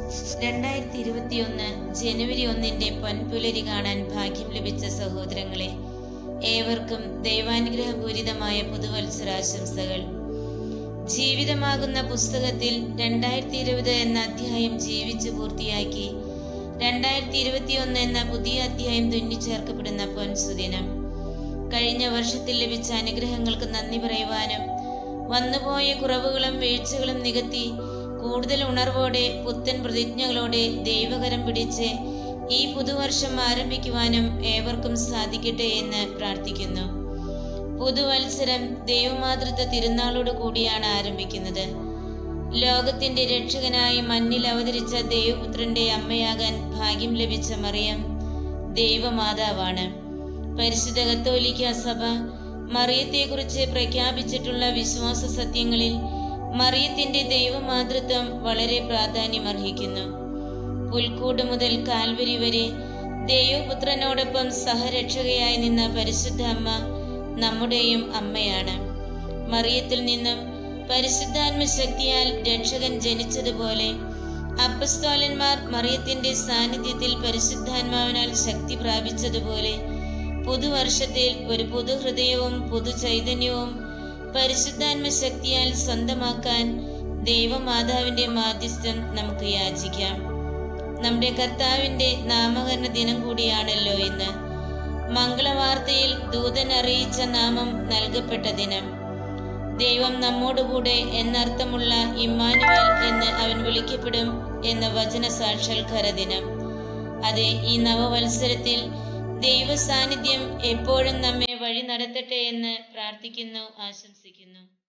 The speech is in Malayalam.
രണ്ടായിരത്തി ഇരുപത്തിയൊന്ന് ജനുവരി ഒന്നിന്റെ പൊൻപുലരി കാണാൻ ഭാഗ്യം ലഭിച്ച സഹോദരങ്ങളെ ഏവർക്കും ദൈവാനുഗ്രഹപൂരിതമായ പുതുവത്സരാശംസകൾ ജീവിതമാകുന്ന പുസ്തകത്തിൽ രണ്ടായിരത്തി ഇരുപത് എന്ന അധ്യായം ജീവിച്ചു പൂർത്തിയാക്കി രണ്ടായിരത്തി ഇരുപത്തിയൊന്ന് എന്ന പുതിയ അധ്യായം തുന്നിച്ചേർക്കപ്പെടുന്ന പൊൻസുദിനം കഴിഞ്ഞ വർഷത്തിൽ ലഭിച്ച അനുഗ്രഹങ്ങൾക്ക് നന്ദി പറയുവാനും വന്നുപോയ കുറവുകളും വീഴ്ചകളും നികത്തി കൂടുതൽ ഉണർവോടെ പുത്തൻ പ്രതിജ്ഞകളോടെ ദൈവകരം പിടിച്ച് ഈ പുതുവർഷം ആരംഭിക്കുവാനും ഏവർക്കും സാധിക്കട്ടെ എന്ന് പ്രാർത്ഥിക്കുന്നു പുതുവത്സരം ദൈവമാതൃത്വ തിരുനാളോട് കൂടിയാണ് ആരംഭിക്കുന്നത് ലോകത്തിന്റെ രക്ഷകനായി മണ്ണിൽ അവതരിച്ച ദൈവപുത്രന്റെ അമ്മയാകാൻ ഭാഗ്യം ലഭിച്ച മറിയം ദൈവമാതാവാണ് പരിശുദ്ധ കത്തോലിക്ക സഭ മറിയത്തെക്കുറിച്ച് പ്രഖ്യാപിച്ചിട്ടുള്ള വിശ്വാസ സത്യങ്ങളിൽ മറിയത്തിന്റെ ദൈവമാതൃത്വം വളരെ പ്രാധാന്യമർഹിക്കുന്നു പുൽക്കൂട് മുതൽ കാൽവരി വരെ ദൈവപുത്രനോടൊപ്പം സഹരക്ഷകയായി നിന്ന പരിശുദ്ധ അമ്മ നമ്മുടെയും അമ്മയാണ് മറിയത്തിൽ നിന്നും പരിശുദ്ധാത്മ ശക്തിയാൽ രക്ഷകൻ ജനിച്ചതുപോലെ അപ്പസ്തോലന്മാർ മറിയത്തിന്റെ സാന്നിധ്യത്തിൽ പരിശുദ്ധാത്മാവിനാൽ ശക്തി പ്രാപിച്ചതുപോലെ പുതുവർഷത്തിൽ ഒരു പുതുഹൃദയവും പുതുചൈതന്യവും പരിശുദ്ധാത്മ ശക്തിയാൽ സ്വന്തമാക്കാൻ ദൈവമാതാവിന്റെ മാധ്യസ്ഥം നമുക്ക് യാചിക്കാം നമ്മുടെ കർത്താവിന്റെ നാമകരണ ദിനം കൂടിയാണല്ലോ ഇന്ന് മംഗളവാർത്തയിൽ ദൂതൻ അറിയിച്ച നാമം നൽകപ്പെട്ട ദിനം ദൈവം നമ്മോടുകൂടെ എന്നർത്ഥമുള്ള ഇമ്മാനുവൽ എന്ന് അവൻ വിളിക്കപ്പെടും എന്ന വചന സാക്ഷാത്കാര ദിനം അതെ ഈ നവവത്സരത്തിൽ ദൈവ സാന്നിധ്യം എപ്പോഴും നമ്മെ വഴി നടത്തട്ടെ എന്ന് പ്രാർത്ഥിക്കുന്നു ആശംസിക്കുന്നു